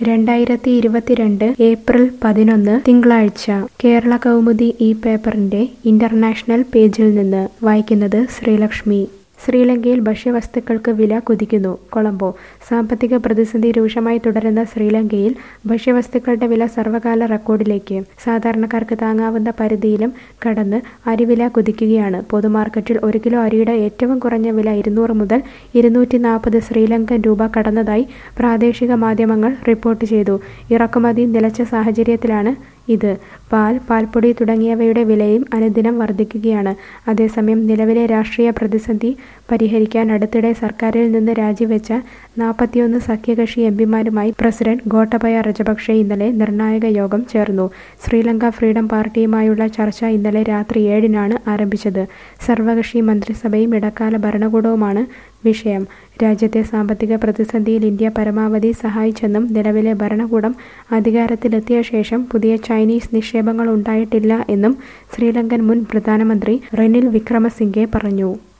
രണ്ടായിരത്തി ഇരുപത്തിരണ്ട് ഏപ്രിൽ പതിനൊന്ന് തിങ്കളാഴ്ച കേരള കൗമുദി ഈ പേപ്പറിന്റെ ഇന്റർനാഷണൽ പേജിൽ നിന്ന് വായിക്കുന്നത് ശ്രീലക്ഷ്മി ശ്രീലങ്കയിൽ ഭക്ഷ്യവസ്തുക്കൾക്ക് വില കുതിക്കുന്നു കൊളംബോ സാമ്പത്തിക പ്രതിസന്ധി രൂക്ഷമായി തുടരുന്ന ശ്രീലങ്കയിൽ ഭക്ഷ്യവസ്തുക്കളുടെ വില സർവകാല റെക്കോർഡിലേക്ക് സാധാരണക്കാർക്ക് താങ്ങാവുന്ന പരിധിയിലും കടന്ന് അരിവില കുതിക്കുകയാണ് പൊതുമാർക്കറ്റിൽ ഒരു കിലോ അരിയുടെ ഏറ്റവും കുറഞ്ഞ വില ഇരുന്നൂറ് മുതൽ ഇരുന്നൂറ്റി നാൽപ്പത് ശ്രീലങ്കൻ രൂപ കടന്നതായി പ്രാദേശിക മാധ്യമങ്ങൾ റിപ്പോർട്ട് ചെയ്തു ഇറക്കുമതി നിലച്ച സാഹചര്യത്തിലാണ് ഇത് പാൽ പാൽപ്പൊടി തുടങ്ങിയവയുടെ വിലയും അനുദിനം വർദ്ധിക്കുകയാണ് അതേസമയം നിലവിലെ രാഷ്ട്രീയ പ്രതിസന്ധി പരിഹരിക്കാൻ അടുത്തിടെ സർക്കാരിൽ നിന്ന് രാജിവെച്ച നാൽപ്പത്തിയൊന്ന് സഖ്യകക്ഷി എംപിമാരുമായി പ്രസിഡന്റ് ഗോട്ടബയ രജപക്ഷെ ഇന്നലെ നിർണായക യോഗം ചേർന്നു ശ്രീലങ്ക ഫ്രീഡം പാർട്ടിയുമായുള്ള ചർച്ച ഇന്നലെ രാത്രി ഏഴിനാണ് ആരംഭിച്ചത് സർവകക്ഷി മന്ത്രിസഭയും ഇടക്കാല ഭരണകൂടവുമാണ് വിഷയം രാജ്യത്തെ സാമ്പത്തിക പ്രതിസന്ധിയിൽ ഇന്ത്യ പരമാവധി സഹായിച്ചെന്നും നിലവിലെ ഭരണകൂടം അധികാരത്തിലെത്തിയ ശേഷം പുതിയ ചൈനീസ് നിക്ഷേപങ്ങൾ ഉണ്ടായിട്ടില്ല എന്നും ശ്രീലങ്കൻ മുൻ പ്രധാനമന്ത്രി റെനിൽ വിക്രമസിംഗെ പറഞ്ഞു